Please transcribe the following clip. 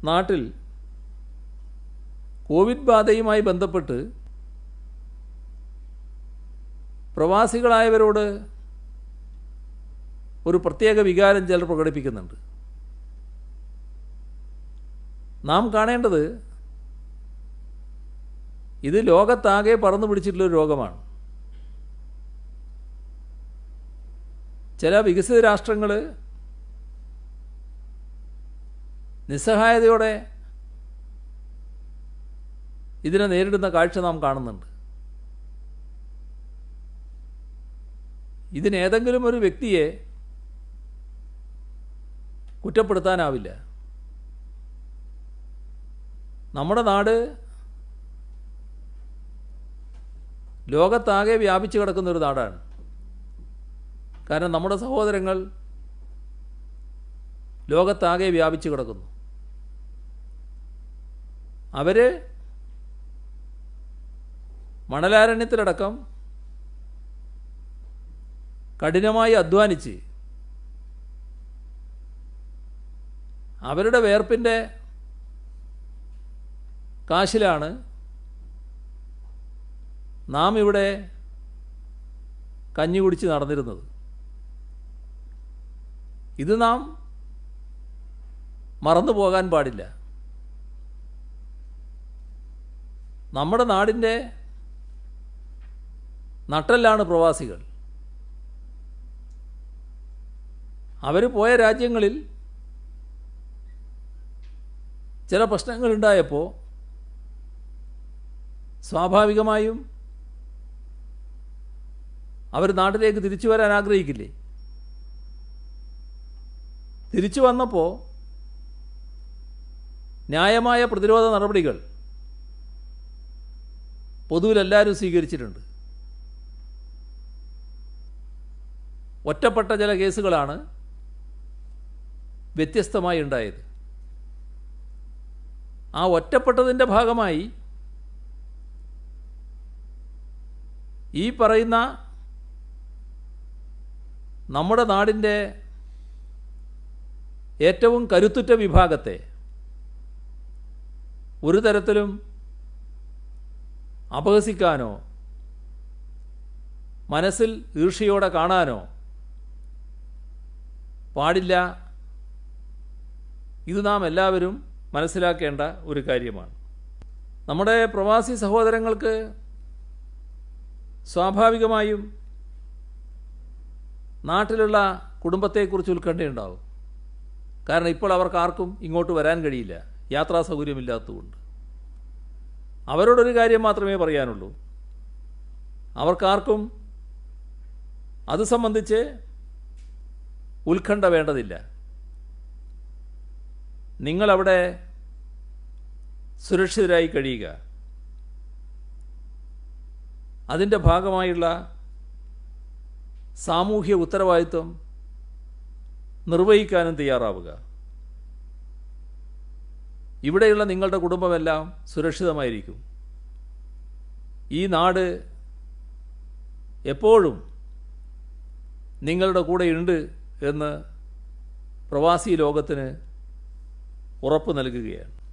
നാട്ടിൽ കോവിഡ് ബാധയുമായി ബന്ധപ്പെട്ട് പ്രവാസികളായവരോട് ഒരു പ്രത്യേക വികാരം ചിലർ പ്രകടിപ്പിക്കുന്നുണ്ട് നാം കാണേണ്ടത് ഇത് ലോകത്താകെ പറന്നു പിടിച്ചിട്ടുള്ളൊരു രോഗമാണ് ചില വികസിത രാഷ്ട്രങ്ങൾ നിസ്സഹായതയോടെ ഇതിനെ നേരിടുന്ന കാഴ്ച നാം കാണുന്നുണ്ട് ഇതിനേതെങ്കിലും ഒരു വ്യക്തിയെ കുറ്റപ്പെടുത്താനാവില്ല നമ്മുടെ നാട് ലോകത്താകെ വ്യാപിച്ചു കിടക്കുന്ന ഒരു നാടാണ് കാരണം നമ്മുടെ സഹോദരങ്ങൾ ലോകത്താകെ വ്യാപിച്ചു കിടക്കുന്നു അവർ മണലാരണ്യത്തിലടക്കം കഠിനമായി അധ്വാനിച്ച് അവരുടെ വേർപ്പിൻ്റെ കാശിലാണ് നാം ഇവിടെ കഞ്ഞി കുടിച്ച് നടന്നിരുന്നത് ഇത് നാം മറന്നു പോകാൻ പാടില്ല നമ്മുടെ നാടിൻ്റെ നട്ടെല്ലാണ് പ്രവാസികൾ അവർ പോയ രാജ്യങ്ങളിൽ ചില പ്രശ്നങ്ങളുണ്ടായപ്പോൾ സ്വാഭാവികമായും അവർ നാട്ടിലേക്ക് തിരിച്ചു വരാൻ ആഗ്രഹിക്കില്ലേ തിരിച്ചു വന്നപ്പോൾ ന്യായമായ പ്രതിരോധ നടപടികൾ പൊതുവിൽ എല്ലാവരും സ്വീകരിച്ചിട്ടുണ്ട് ഒറ്റപ്പെട്ട ചില കേസുകളാണ് വ്യത്യസ്തമായി ഉണ്ടായത് ആ ഒറ്റപ്പെട്ടതിൻ്റെ ഭാഗമായി ഈ പറയുന്ന നമ്മുടെ നാടിൻ്റെ ഏറ്റവും കരുത്തുറ്റ വിഭാഗത്തെ ഒരു തരത്തിലും അപഹസിക്കാനോ മനസ്സിൽ ഈർഷ്യയോടെ കാണാനോ പാടില്ല ഇത് നാം എല്ലാവരും മനസ്സിലാക്കേണ്ട ഒരു കാര്യമാണ് നമ്മുടെ പ്രവാസി സഹോദരങ്ങൾക്ക് സ്വാഭാവികമായും നാട്ടിലുള്ള കുടുംബത്തെക്കുറിച്ച് ഉത്കണ്ഠയുണ്ടാവും കാരണം ഇപ്പോൾ അവർക്ക് ആർക്കും ഇങ്ങോട്ട് വരാൻ കഴിയില്ല യാത്രാ സൗകര്യമില്ലാത്തതുകൊണ്ട് അവരോടൊരു കാര്യം മാത്രമേ പറയാനുള്ളൂ അവർക്കാർക്കും അത് സംബന്ധിച്ച് ഉത്കണ്ഠ വേണ്ടതില്ല നിങ്ങളവിടെ സുരക്ഷിതരായി കഴിയുക അതിൻ്റെ ഭാഗമായുള്ള സാമൂഹ്യ ഉത്തരവാദിത്വം നിർവഹിക്കാനും തയ്യാറാവുക ഇവിടെയുള്ള നിങ്ങളുടെ കുടുംബമെല്ലാം സുരക്ഷിതമായിരിക്കും ഈ നാട് എപ്പോഴും നിങ്ങളുടെ കൂടെയുണ്ട് എന്ന് പ്രവാസി ലോകത്തിന് ഉറപ്പ് നൽകുകയാണ്